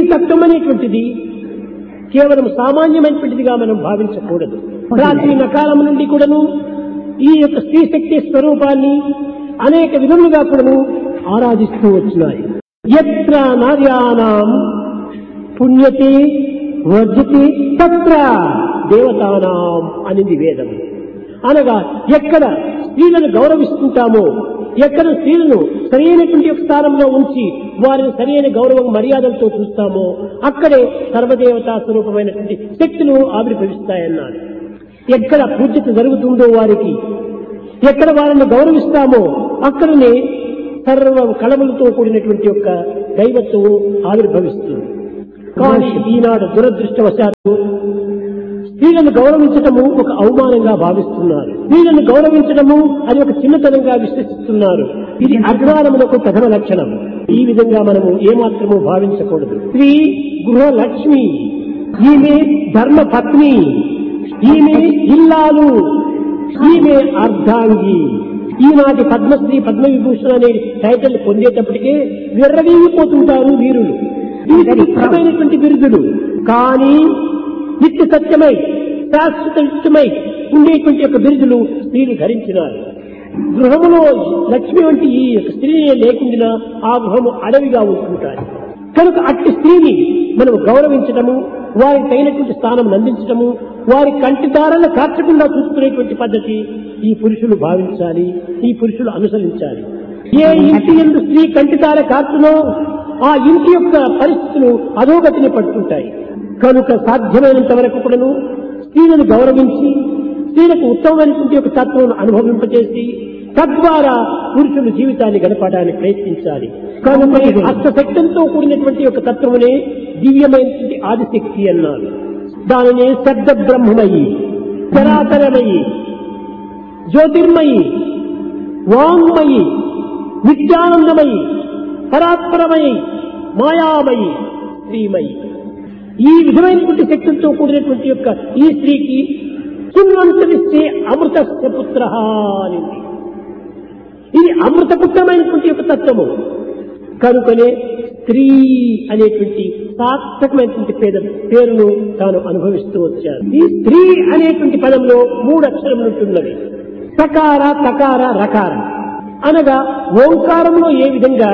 తత్వం అనేటువంటిది కేవలం సామాన్యమైనటువంటిదిగా మనం భావించకూడదు ప్రాచీన కాలం నుండి కూడాను ఈ యొక్క స్త్రీ శక్తి స్వరూపాన్ని అనేక విధములుగా కూడాను ఆరాధిస్తూ వచ్చినాయి ఎత్ర నార్యానాం పుణ్యతి వర్జతి తత్ర దేవతానాం అనేది వేదం అనగా ఎక్కడ స్త్రీలను గౌరవిస్తుంటామో ఎక్కడ స్త్రీలను సరైనటువంటి ఒక స్థానంలో ఉంచి వారిని సరైన గౌరవం మర్యాదలతో చూస్తామో అక్కడే సర్వదేవతా స్వరూపమైనటువంటి శక్తులు ఆవిర్భవిస్తాయన్నారు ఎక్కడ పూజ్యత జరుగుతుందో వారికి ఎక్కడ వారిని గౌరవిస్తామో అక్కడనే సర్వ కళములతో కూడినటువంటి యొక్క దైవత్వము ఆవిర్భవిస్తుంది కానీ ఈనాడు దురదృష్టవశాత్తు స్త్రీలను గౌరవించడము ఒక అవమానంగా భావిస్తున్నారు స్త్రీలను గౌరవించడము అది ఒక చిన్నతనంగా విశ్వసిస్తున్నారు ఇది అజ్ఞానములకు ప్రథమ లక్షణం ఈ విధంగా మనము ఏమాత్రము భావించకూడదు స్త్రీ గృహలక్ష్మి ఈమె ధర్మ పత్ని ఈమె ఇల్లాలు ఈమె అర్ధాంగి ఈనాటి పద్మశ్రీ పద్మవిభూషణ అనే టైటిల్ పొందేటప్పటికే విర్రవీగిపోతుంటారు వీరులు ఇవి పవిత్రమైనటువంటి బిరుదులు కానీ నిత్య సత్యమై శాశ్వత నిత్యమై ఉండేటువంటి యొక్క బిరుదులు స్త్రీలు ధరించినారు గృహములో లక్ష్మి వంటి ఈ యొక్క స్త్రీనే లేకుండా ఆ గృహము అడవిగా ఉంటుంటారు కనుక అట్టి స్త్రీని మనం గౌరవించడము వారికి తగినటువంటి స్థానం అందించడము వారి కంటిదారాలను కార్చకుండా చూసుకునేటువంటి పద్ధతి ఈ పురుషులు భావించాలి ఈ పురుషులు అనుసరించాలి ఏ ఇంటి ఎందు స్త్రీ కంటిదార కార్చునో ఆ ఇంటి యొక్క పరిస్థితులు అధోగతిని పడుతుంటాయి కనుక సాధ్యమైనంత వరకు కూడాను స్త్రీలను గౌరవించి స్త్రీలకు ఉత్తమమైనటువంటి యొక్క తత్వం అనుభవింపజేసి తద్వారా పురుషులు జీవితాన్ని గడపడానికి ప్రయత్నించాలి కనుక ఈ అష్టశక్తంతో కూడినటువంటి యొక్క తత్వమునే దివ్యమైనటువంటి ఆదిశక్తి అన్నారు దానినే శబ్ద బ్రహ్మమయి చరాచరమయి జ్యోతిర్మయి వాంగ్మయి నిత్యానందమయి పరాత్పరమయి మాయామయి స్త్రీమయి ఈ విధమైనటువంటి శక్తులతో కూడినటువంటి యొక్క ఈ స్త్రీకి సున్వంతరిస్తే అమృతస్య పుత్ర అనింది ఇది అమృతపుత్రమైనటువంటి యొక్క తత్వము కనుకనే స్త్రీ అనేటువంటి సార్థకమైనటువంటి పేద పేరును తాను అనుభవిస్తూ వచ్చారు ఈ స్త్రీ అనేటువంటి పదంలో మూడు అక్షరములు ఉంటున్నవి సకార తకార రకార అనగా ఓంకారంలో ఏ విధంగా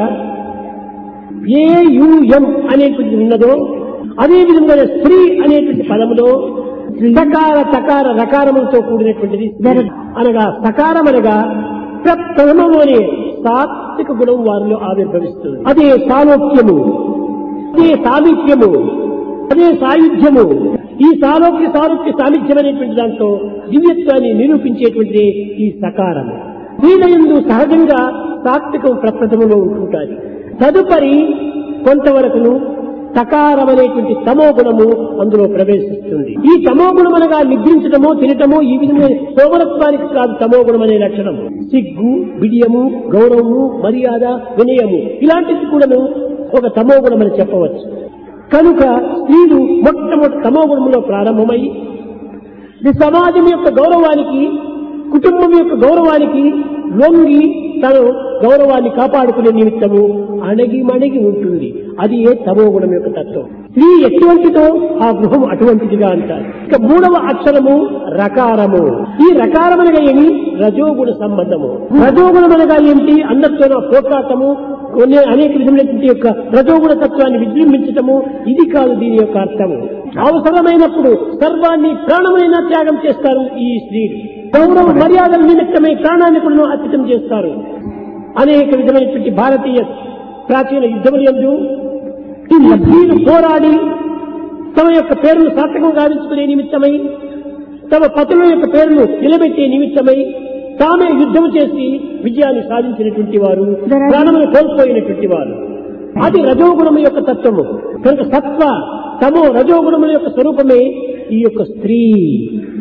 ఏయుఎం అనేటువంటిది ఉన్నదో అదే విధంగా స్త్రీ అనేటువంటి పదములో సకార తకార రకారములతో కూడినటువంటిది స్త్రీ. అనగా సకారం అనగా ప్రథమము అనే సాత్విక గుణం వారిలో ఆవిర్భవిస్తుంది అదే సాలోక్యము అదే సామీప్యము అదే సాయుధ్యము ఈ సాలోక్య సారూప్య సాన్నిధ్యం అనేటువంటి దాంట్లో దివ్యత్వాన్ని నిరూపించేటువంటిది ఈ సకారము వీళ్ళయందు సహజంగా సాత్వికం ప్రప్రథములో ఉంటుంటారు తదుపరి కొంతవరకును సకారం అనేటువంటి తమో గుణము అందులో ప్రవేశిస్తుంది ఈ తమో గుణం అనగా నిద్రించడమో తినటమో ఈ విధమైన సోమరత్వానికి కాదు తమో గుణం అనే లక్షణం సిగ్గు బిడియము గౌరవము మర్యాద వినయము ఇలాంటివి కూడాను ఒక తమో గుణం అని చెప్పవచ్చు కనుక స్త్రీలు మొట్టమొదటి తమో గుణంలో ప్రారంభమై ఈ సమాజం యొక్క గౌరవానికి కుటుంబం యొక్క గౌరవానికి లొంగి తను గౌరవాన్ని కాపాడుకునే నిమిత్తము అణగి మణిగి ఉంటుంది అది ఏ తమో గుణం యొక్క తత్వం స్త్రీ ఎటువంటిదో ఆ గృహం అటువంటిదిగా అంటారు ఇక మూడవ అక్షరము రకారము ఈ రకారం అనగా ఏమి రజోగుణ సంబంధము రజోగుణం అనగా ఏమిటి అందరితో పోట్లాటము కొన్ని అనేక విధమైనటువంటి యొక్క రజోగుణ తత్వాన్ని విజృంభించటము ఇది కాదు దీని యొక్క అర్థము అవసరమైనప్పుడు సర్వాన్ని ప్రాణమైన త్యాగం చేస్తారు ఈ స్త్రీలు గౌరవ మర్యాదల నిమిత్తమై ప్రాణాన్ని కూడా అర్పితం చేస్తారు అనేక విధమైనటువంటి భారతీయ ప్రాచీన యుద్ధముల యందు ఈ స్త్రీలు పోరాడి తమ యొక్క పేరును సార్థకం గావించుకునే నిమిత్తమై తమ పతుల యొక్క పేరును నిలబెట్టే నిమిత్తమై తామే యుద్ధం చేసి విజయాన్ని సాధించినటువంటి వారు ప్రాణములు కోల్పోయినటువంటి వారు అది రజోగుణము యొక్క తత్వము కనుక సత్వ తమో రజోగుణముల యొక్క స్వరూపమే ఈ యొక్క స్త్రీ